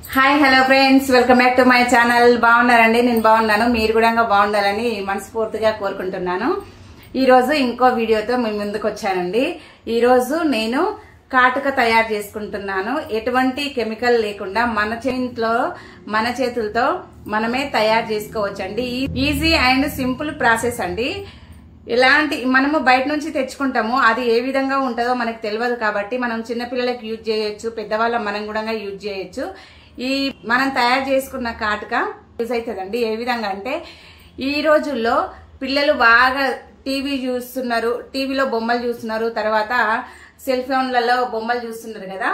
hi hello friends welcome back to my channel బాగున్నారండి నేను బాగున్నాను మీరు కూడా బాగుండాలని మనస్ఫూర్తిగా కోరుకుంటున్నాను ఈ రోజు ఇంకో వీడియోతో మీ ముందుకు వచ్చానండి ఈ రోజు నేను కాటుక తయారు చేసుకుంటున్నాను ఎటువంటి కెమికల్ లేకుండా మన చేతిలో మన చేతులతో మనమే తయారు చేసుకోవచ్చండి ఈజీ అండ్ సింపుల్ ప్రాసెస్ అండి ఇలాంటి మనము బయట నుంచి తెచ్చుకుంటాము అది ఏ విధంగా ఉంటుందో మనకు తెలియదు కాబట్టి మనం చిన్నపిల్లలకి యూజ్ చేయొచ్చు పెద్దవాళ్ళం మనం కూడా యూజ్ చేయొచ్చు ఈ మనం తయారు చేసుకున్న కాటుక యూజ్ అవుతుందండి ఏ విధంగా అంటే ఈ రోజుల్లో పిల్లలు బాగా టీవీ చూస్తున్నారు టీవీలో బొమ్మలు చూస్తున్నారు తర్వాత సెల్ ఫోన్లలో బొమ్మలు చూస్తున్నారు కదా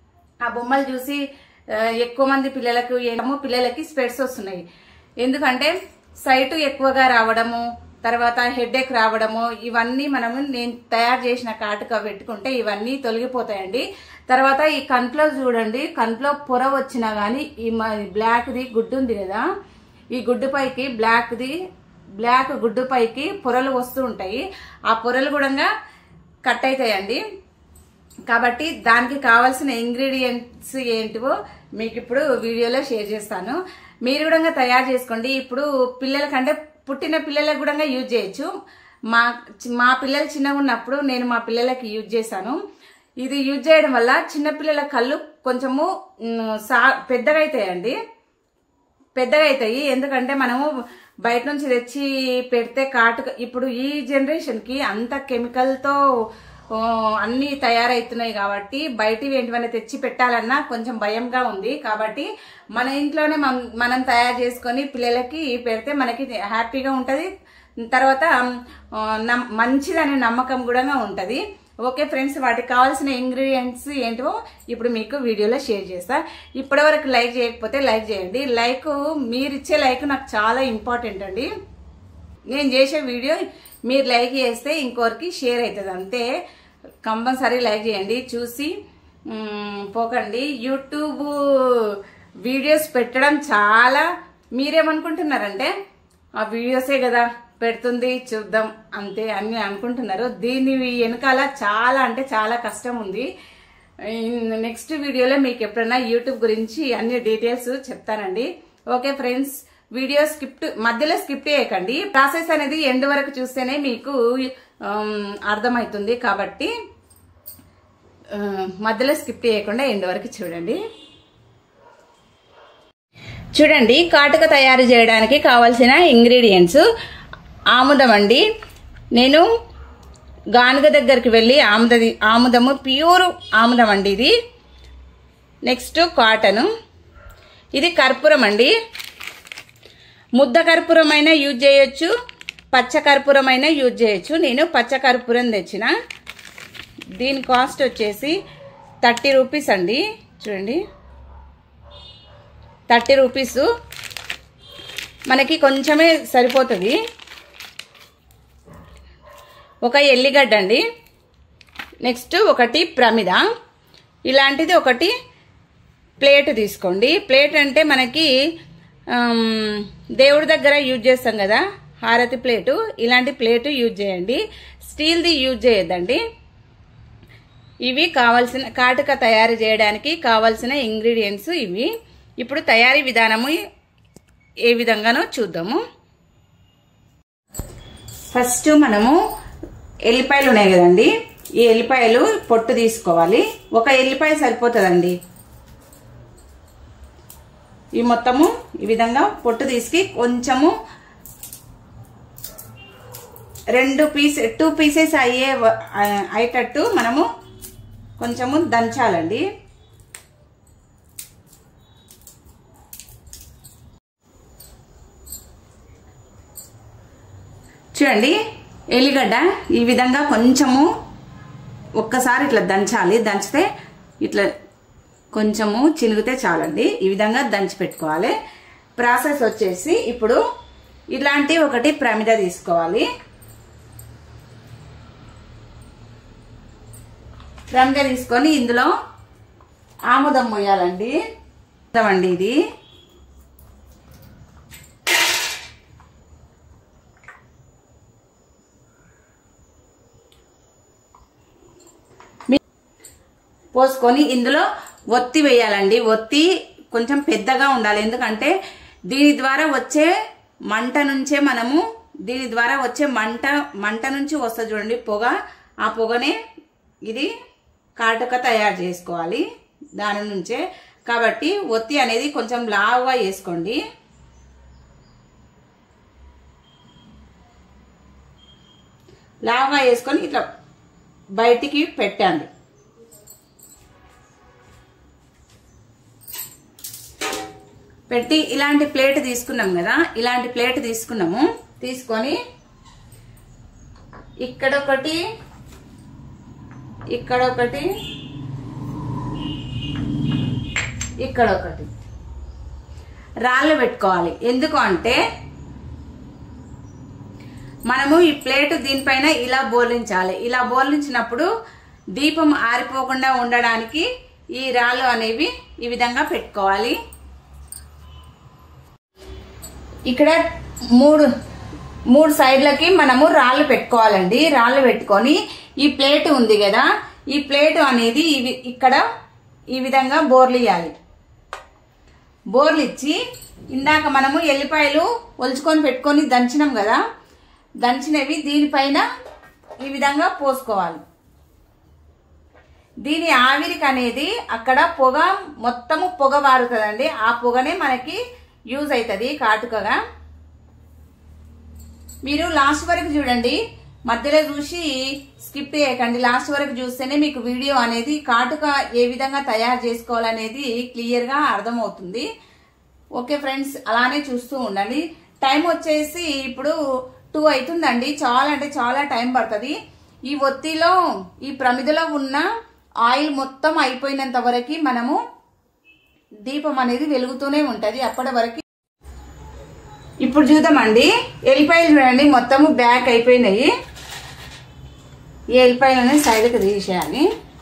ఆ బొమ్మలు చూసి ఆ, ఎక్కువ మంది పిల్లలకు ఏమో పిల్లలకి స్పెట్స్ వస్తున్నాయి ఎందుకంటే సైట్ ఎక్కువగా రావడము తర్వాత హెడేక్ రావడము ఇవన్నీ మనము నేను తయారు చేసిన కాటుక పెట్టుకుంటే ఇవన్నీ తొలగిపోతాయండి తర్వాత ఈ కంట్లో చూడండి కంట్లో పొర వచ్చినా గానీ ఈ బ్లాక్ది గుడ్డు ఉంది కదా ఈ గుడ్డు పైకి బ్లాక్ది బ్లాక్ గుడ్డు పైకి పొరలు వస్తూ ఉంటాయి ఆ పొరలు కూడా కట్ అవుతాయండి కాబట్టి దానికి కావాల్సిన ఇంగ్రీడియంట్స్ ఏంటివో మీకు ఇప్పుడు వీడియోలో షేర్ చేస్తాను మీరు కూడా తయారు చేసుకోండి ఇప్పుడు పిల్లలకంటే పుట్టిన పిల్లలకు కూడా యూజ్ చేయొచ్చు మా మా పిల్లలు చిన్నగా ఉన్నప్పుడు నేను మా పిల్లలకి యూజ్ చేశాను ఇది యూజ్ చేయడం వల్ల చిన్న పిల్లల కళ్ళు కొంచెము మ్, సా పెద్దగా అవుతాయండి పెద్దగా అవుతాయి ఎందుకంటే మనము బయట నుంచి తెచ్చి పెడితే కాటుక ఇప్పుడు ఈ జనరేషన్ కి అంత కెమికల్ తో ఆ, అన్ని తయారైతున్నాయి కాబట్టి బయటివి ఏంటివన్నీ తెచ్చి పెట్టాలన్నా కొంచెం భయంగా ఉంది కాబట్టి మన ఇంట్లోనే మనం మనం తయారు చేసుకొని పిల్లలకి పెడితే మనకి హ్యాపీగా ఉంటది తర్వాత ఆ, నమ్- మంచిదనే నమ్మకం కూడా ఉంటది ఓకే ఫ్రెండ్స్ వాటికి కావాల్సిన ఇంగ్రీడియంట్స్ ఏంటో ఇప్పుడు మీకు వీడియోలో షేర్ చేస్తా ఇప్పటి వరకు లైక్ చేయకపోతే లైక్ చేయండి లైక్ మీరు ఇచ్చే లైక్ నాకు చాలా ఇంపార్టెంట్ అండి నేను చేసే వీడియో మీరు లైక్ చేస్తే ఇంకొకరికి షేర్ అవుతుంది అంతే కంపల్సరీ లైక్ చేయండి చూసి మ్, పోకండి యూట్యూబ్ వీడియోస్ పెట్టడం చాలా మీరేమనుకుంటున్నారంటే ఆ వీడియోసే కదా పెడుతుంది చూద్దాం అంతే అని అనుకుంటున్నారు దీని వెనకాల చాలా అంటే చాలా కష్టం ఉంది నెక్స్ట్ వీడియోలో మీకు ఎప్పుడైనా యూట్యూబ్ గురించి అన్ని డీటెయిల్స్ చెప్తానండి ఓకే ఫ్రెండ్స్ వీడియో స్కిప్ట్ మధ్యలో స్కిప్ చేయకండి ప్రాసెస్ అనేది ఎండ్ వరకు చూస్తేనే మీకు ఆమ్, అర్థమవుతుంది కాబట్టి ఆ, మధ్యలో స్కిప్ చేయకుండా ఎండ్ వరకు చూడండి చూడండి కాటుక తయారు చేయడానికి కావలసిన ఇంగ్రీడియంట్స్ ఆముదం అండి నేను గానుగ దగ్గరికి వెళ్ళి ఆముద ఆముదము ప్యూర్ ఆముదం అండి ఇది నెక్స్ట్ కాటను ఇది కర్పూరం అండి ముద్ద కర్పూరం అయినా యూజ్ చేయొచ్చు పచ్చ కర్పూరం అయినా యూజ్ చేయొచ్చు నేను పచ్చ కర్పూరం తెచ్చిన దీని కాస్ట్ వచ్చేసి థర్టీ రూపీస్ అండి చూడండి థర్టీ రూపీస్ మనకి కొంచెమే సరిపోతుంది ఒక ఎల్లిగడ్డ అండి నెక్స్ట్ ఒకటి ప్రమిద ఇలాంటిది ఒకటి ప్లేట్ తీసుకోండి ప్లేట్ అంటే మనకి ఆమ్, దేవుడి దగ్గర యూజ్ చేస్తాం కదా హారతి ప్లేటు ఇలాంటి ప్లేటు యూజ్ చేయండి స్టీల్ది యూజ్ చేయొద్దండి ఇవి కావాల్సిన కాటుక తయారు చేయడానికి కావాల్సిన ఇంగ్రీడియంట్స్ ఇవి ఇప్పుడు తయారీ విధానము ఏ విధంగానో చూద్దాము ఫస్ట్ మనము ఎల్లిపాయలు ఉన్నాయి కదండి ఈ ఎల్లిపాయలు పొట్టు తీసుకోవాలి ఒక ఎల్లిపాయ సరిపోతుందండి ఈ మొత్తము ఈ విధంగా పొట్టు తీసుకి కొంచెము రెండు పీస్ టూ పీసెస్ అయ్యే వ- అయ్యేటట్టు మనము కొంచెము దంచాలండి చూడండి ఎల్లిగడ్డ ఈ విధంగా కొంచెము ఒక్కసారి ఇట్లా దంచాలి దంచితే ఇట్లా కొంచెము చినిగితే చాలండి ఈ విధంగా దంచి పెట్టుకోవాలి ప్రాసెస్ వచ్చేసి ఇప్పుడు ఇలాంటి ఒకటి ప్రమిద తీసుకోవాలి ప్రమిద తీసుకొని ఇందులో ఆముదం పోయాలండి ఆముదం ఇది పోసుకొని ఇందులో ఒత్తి వేయాలండి ఒత్తి కొంచెం పెద్దగా ఉండాలి ఎందుకంటే దీని ద్వారా వచ్చే మంట నుంచే మనము దీని ద్వారా వచ్చే మంట మంట నుంచి వస్తుంది చూడండి పొగ ఆ పొగనే ఇది కాటుక తయారు చేసుకోవాలి దాని నుంచే కాబట్టి ఒత్తి అనేది కొంచెం లావుగా వేసుకోండి లావుగా వేసుకొని ఇట్లా బయటికి పెట్టండి పెట్టి ఇలాంటి ప్లేట్ తీసుకున్నాం కదా ఇలాంటి ప్లేట్ తీసుకున్నాము తీసుకొని ఇక్కడ ఒకటి ఇక్కడ ఒకటి ఇక్కడ ఒకటి రాళ్ళు పెట్టుకోవాలి ఎందుకు అంటే మనము ఈ ప్లేట్ దీనిపైన ఇలా బోర్లించాలి ఇలా బోర్లించినప్పుడు దీపం ఆరిపోకుండా ఉండడానికి ఈ రాళ్ళు అనేవి ఈ విధంగా పెట్టుకోవాలి ఇక్కడ మూడు మూడు సైడ్లకి మనము రాళ్ళు పెట్టుకోవాలండి రాళ్ళు పెట్టుకొని ఈ ప్లేట్ ఉంది కదా ఈ ప్లేట్ అనేది ఇవి ఇక్కడ ఈ విధంగా బోర్లు ఇవ్వాలి బోర్లు ఇచ్చి ఇందాక మనము ఎల్లిపాయలు ఒలుచుకొని పెట్టుకొని దంచినాం కదా దంచినవి దీనిపైన ఈ విధంగా పోసుకోవాలి దీని ఆవిరికి అనేది అక్కడ పొగ మొత్తము పొగ వారుతుందండి ఆ పొగనే మనకి యూజ్ అవుతుంది కాటుకగా మీరు లాస్ట్ వరకు చూడండి మధ్యలో చూసి స్కిప్ చేయకండి లాస్ట్ వరకు చూస్తేనే మీకు వీడియో అనేది కాటుక ఏ విధంగా తయారు చేసుకోవాలనేది క్లియర్ గా అర్థమవుతుంది ఓకే ఫ్రెండ్స్ అలానే చూస్తూ ఉండండి టైం వచ్చేసి ఇప్పుడు టూ అవుతుందండి చాలా అంటే చాలా టైం పడుతుంది ఈ ఒత్తిలో ఈ ప్రమిదలో ఉన్న ఆయిల్ మొత్తం అయిపోయినంత వరకు మనము దీపం అనేది వెలుగుతూనే ఉంటది అప్పటి వరకు ఇప్పుడు చూద్దామండి ఎల్లిపాయలు చూడండి మొత్తము బ్యాక్ అయిపోయినాయి ఈ ఎల్లిపాయలని సైడ్కి తీసేయాలి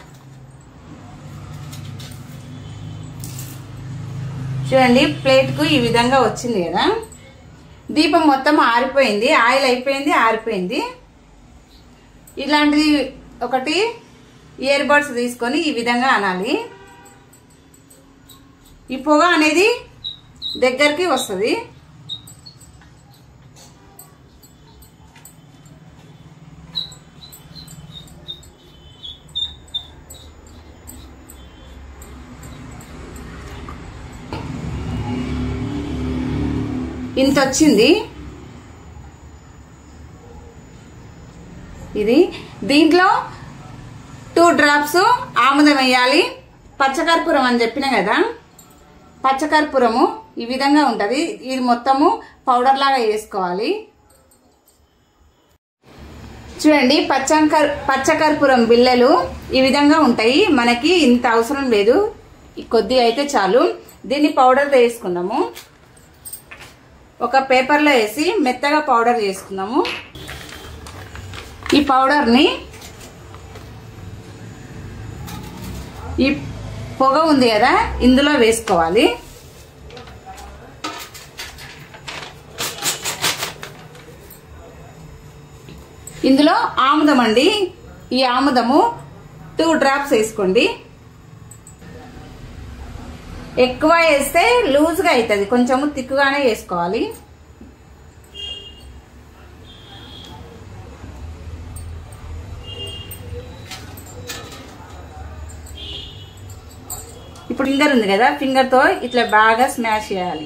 చూడండి ప్లేట్కు ఈ విధంగా వచ్చింది కదా దీపం మొత్తం ఆరిపోయింది ఆయిల్ అయిపోయింది ఆరిపోయింది ఇలాంటిది ఒకటి ఇయర్ బడ్స్ తీసుకొని ఈ విధంగా అనాలి ఈ పొగ అనేది దగ్గరికి వస్తుంది ఇంత వచ్చింది ఇది దీంట్లో టూ డ్రాప్స్ ఆముదం వేయాలి పచ్చకర్పూరం అని చెప్పిన కదా పచ్చకర్పూరము ఈ విధంగా ఉంటది ఇది మొత్తము పౌడర్ లాగా వేసుకోవాలి చూడండి పచ్చకర్ పచ్చకర్పూరం బిళ్ళలు ఈ విధంగా ఉంటాయి మనకి ఇంత అవసరం లేదు ఈ కొద్దిగా అయితే చాలు దీన్ని పౌడర్ వేసుకుందాము ఒక పేపర్లో వేసి మెత్తగా పౌడర్ చేసుకుందాము ఈ పౌడర్ని ఈ పొగ ఉంది కదా ఇందులో వేసుకోవాలి ఇందులో ఆముదం అండి ఈ ఆముదము టూ డ్రాప్స్ వేసుకోండి ఎక్కువ వేస్తే లూజ్గా అవుతుంది కొంచెము తిక్కుగానే వేసుకోవాలి ఇప్పుడు ఫింగర్ ఉంది కదా ఫింగర్తో ఇట్లా బాగా స్మాష్ చేయాలి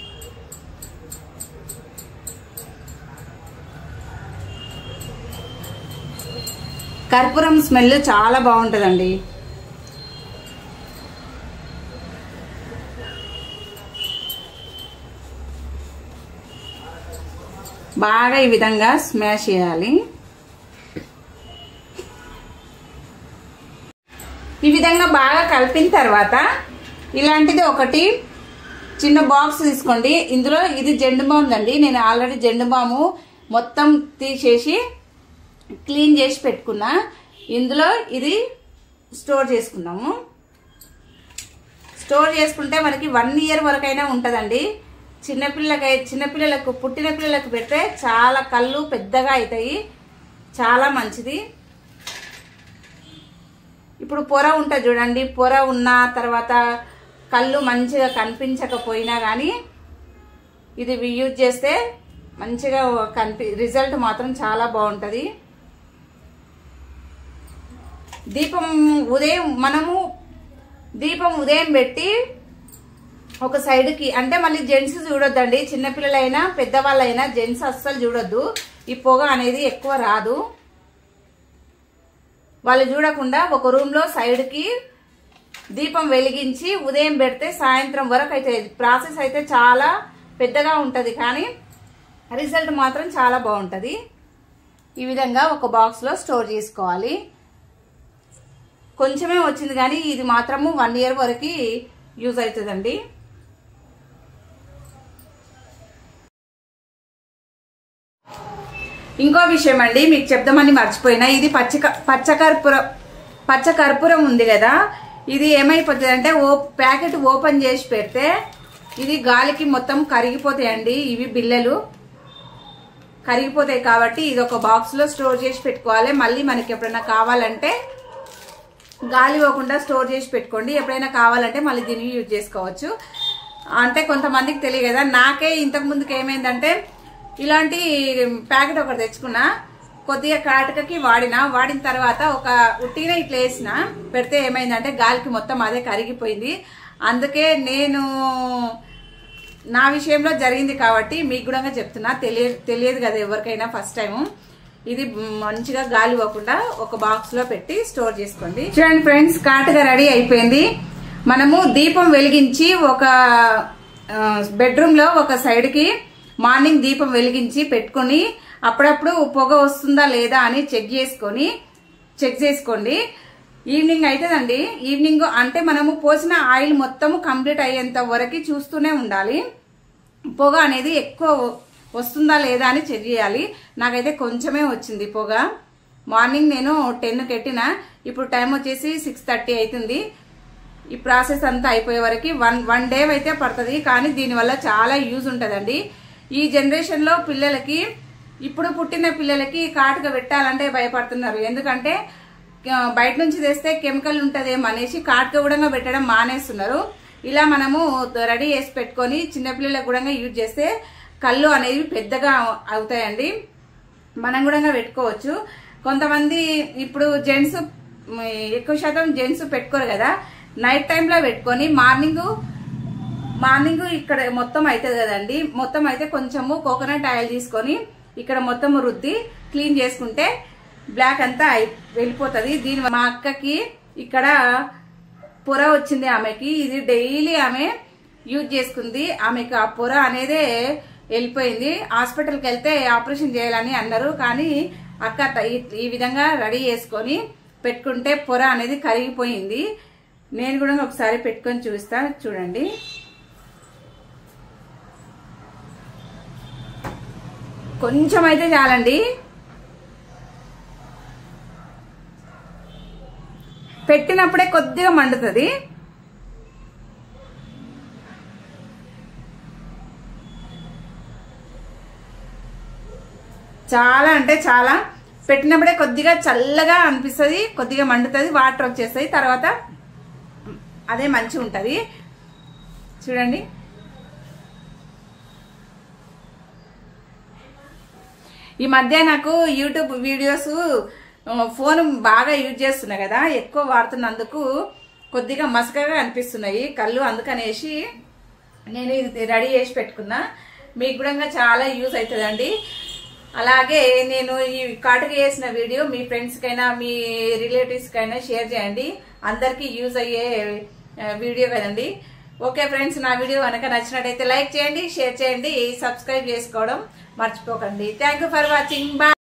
కర్పూరం స్మెల్ చాలా బాగుంటుందండి బాగా ఈ విధంగా స్మాష్ చేయాలి ఈ విధంగా బాగా కలిపిన తర్వాత ఇలాంటిది ఒకటి చిన్న బాక్స్ తీసుకోండి ఇందులో ఇది జెండు బామ్ అండి నేను ఆల్రెడీ జెండు బాము మొత్తం తీసేసి క్లీన్ చేసి పెట్టుకున్నా ఇందులో ఇది స్టోర్ చేసుకున్నాము స్టోర్ చేసుకుంటే మనకి వన్ ఇయర్ వరకైనా ఉంటుందండి చిన్నపిల్లలకి చిన్నపిల్లలకు పుట్టిన పిల్లలకు పెడితే చాలా కళ్ళు పెద్దగా అవుతాయి చాలా మంచిది ఇప్పుడు పొర ఉంటుంది చూడండి పొర ఉన్న తర్వాత కళ్ళు మంచిగా కనిపించకపోయినా కానీ ఇది యూజ్ చేస్తే మంచిగా కనిపి రిజల్ట్ మాత్రం చాలా బాగుంటుంది దీపం ఉదయం మనము దీపం ఉదయం పెట్టి ఒక సైడ్కి అంటే మళ్ళీ జెంట్స్ చూడొద్దండి చిన్నపిల్లలైనా పెద్దవాళ్ళైనా జెంట్స్ అస్సలు చూడొద్దు ఈ పొగ అనేది ఎక్కువ రాదు వాళ్ళు చూడకుండా ఒక రూమ్లో సైడ్కి దీపం వెలిగించి ఉదయం పెడితే సాయంత్రం వరకు అయితే ప్రాసెస్ అయితే చాలా పెద్దగా ఉంటుంది కానీ రిజల్ట్ మాత్రం చాలా బాగుంటుంది ఈ విధంగా ఒక బాక్స్లో స్టోర్ చేసుకోవాలి కొంచెమే వచ్చింది కానీ ఇది మాత్రము వన్ ఇయర్ వరకు యూజ్ అవుతుందండి ఇంకో విషయం అండి మీకు చెప్దామని మర్చిపోయినా ఇది పచ్చ పచ్చకర్పూరం పచ్చకర్పూరం ఉంది కదా ఇది ఏమైపోతుంది అంటే ఓ ప్యాకెట్ ఓపెన్ చేసి పెడితే ఇది గాలికి మొత్తం కరిగిపోతాయండి ఇవి బిల్లలు కరిగిపోతాయి కాబట్టి ఇది ఒక బాక్స్ లో స్టోర్ చేసి పెట్టుకోవాలి మళ్ళీ మనకి ఎప్పుడైనా కావాలంటే గాలి పోకుండా స్టోర్ చేసి పెట్టుకోండి ఎప్పుడైనా కావాలంటే మళ్ళీ దీన్ని యూజ్ చేసుకోవచ్చు అంటే కొంతమందికి తెలియదు కదా నాకే ఇంతకు ముందుకు ఏమైందంటే ఇలాంటి ప్యాకెట్ ఒకటి తెచ్చుకున్నా కొద్దిగా కాటకకి వాడిన వాడిన తర్వాత ఒక ఉట్టిన ఇట్లా వేసిన పెడితే ఏమైందంటే గాలికి మొత్తం అదే కరిగిపోయింది అందుకే నేను నా విషయంలో జరిగింది కాబట్టి మీకు కూడా చెప్తున్నా తెలియ తెలియదు కదా ఎవరికైనా ఫస్ట్ టైం ఇది మంచిగా గాలి పోకుండా ఒక బాక్స్ లో పెట్టి స్టోర్ చేసుకోండి చూడండి ఫ్రెండ్స్ కాటుగా రెడీ అయిపోయింది మనము దీపం వెలిగించి ఒక బెడ్రూమ్ లో ఒక సైడ్ కి మార్నింగ్ దీపం వెలిగించి పెట్టుకుని అప్పుడప్పుడు పొగ వస్తుందా లేదా అని చెక్ చేసుకొని చెక్ చేసుకోండి ఈవినింగ్ అవుతుందండి ఈవినింగ్ అంటే మనము పోసిన ఆయిల్ మొత్తము కంప్లీట్ అయ్యేంత వరకు చూస్తూనే ఉండాలి పొగ అనేది ఎక్కువ వస్తుందా లేదా అని చెక్ చేయాలి నాకైతే కొంచెమే వచ్చింది పొగ మార్నింగ్ నేను టెన్ కెట్టిన ఇప్పుడు టైం వచ్చేసి సిక్స్ థర్టీ అవుతుంది ఈ ప్రాసెస్ అంతా అయిపోయే వరకు వన్ వన్ డే అయితే పడుతుంది కానీ దీనివల్ల చాలా యూజ్ ఉంటుందండి ఈ జనరేషన్లో పిల్లలకి ఇప్పుడు పుట్టిన పిల్లలకి కాటుక పెట్టాలంటే భయపడుతున్నారు ఎందుకంటే బయట నుంచి తెస్తే కెమికల్ ఉంటుందేమో అనేసి కాటుక కూడా పెట్టడం మానేస్తున్నారు ఇలా మనము రెడీ చేసి పెట్టుకొని చిన్నపిల్లలకు కూడా యూజ్ చేస్తే కళ్ళు అనేవి పెద్దగా అవుతాయండి మనం కూడా పెట్టుకోవచ్చు కొంతమంది ఇప్పుడు జెంట్స్ ఎక్కువ శాతం జెంట్స్ పెట్టుకోరు కదా నైట్ టైంలో పెట్టుకొని మార్నింగ్ మార్నింగ్ ఇక్కడ మొత్తం అవుతుంది కదండి మొత్తం అయితే కొంచెము కోకోనట్ ఆయిల్ తీసుకొని ఇక్కడ మొత్తం రుద్ది క్లీన్ చేసుకుంటే బ్లాక్ అంతా వెళ్ళిపోతుంది దీని మా అక్కకి ఇక్కడ పొర వచ్చింది ఆమెకి ఇది డైలీ ఆమె యూజ్ చేసుకుంది ఆమెకు ఆ పొర అనేదే వెళ్ళిపోయింది హాస్పిటల్కి వెళ్తే ఆపరేషన్ చేయాలని అన్నారు కానీ అక్క ఈ విధంగా రెడీ చేసుకొని పెట్టుకుంటే పొర అనేది కరిగిపోయింది నేను కూడా ఒకసారి పెట్టుకొని చూస్తా చూడండి కొంచెం అయితే చాలండి పెట్టినప్పుడే కొద్దిగా మండుతుంది చాలా అంటే చాలా పెట్టినప్పుడే కొద్దిగా చల్లగా అనిపిస్తుంది కొద్దిగా మండుతుంది వాటర్ వచ్చేస్తాయి తర్వాత అదే మంచిగా ఉంటుంది చూడండి ఈ మధ్య నాకు యూట్యూబ్ వీడియోస్ ఫోన్ బాగా యూజ్ చేస్తున్నా కదా ఎక్కువ వాడుతున్నందుకు కొద్దిగా మసకగా అనిపిస్తున్నాయి కళ్ళు అందుకనేసి నేను ఇది రెడీ చేసి పెట్టుకున్నా మీకు కూడా చాలా యూజ్ అవుతుందండి అలాగే నేను ఈ కాటుక చేసిన వీడియో మీ ఫ్రెండ్స్కైనా మీ రిలేటివ్స్కైనా షేర్ చేయండి అందరికీ యూజ్ అయ్యే వీడియో కదండి ఓకే ఫ్రెండ్స్ నా వీడియో కనుక నచ్చినట్టయితే లైక్ చేయండి షేర్ చేయండి సబ్స్క్రైబ్ చేసుకోవడం మర్చిపోకండి థ్యాంక్ ఫర్ వాచింగ్ బాయ్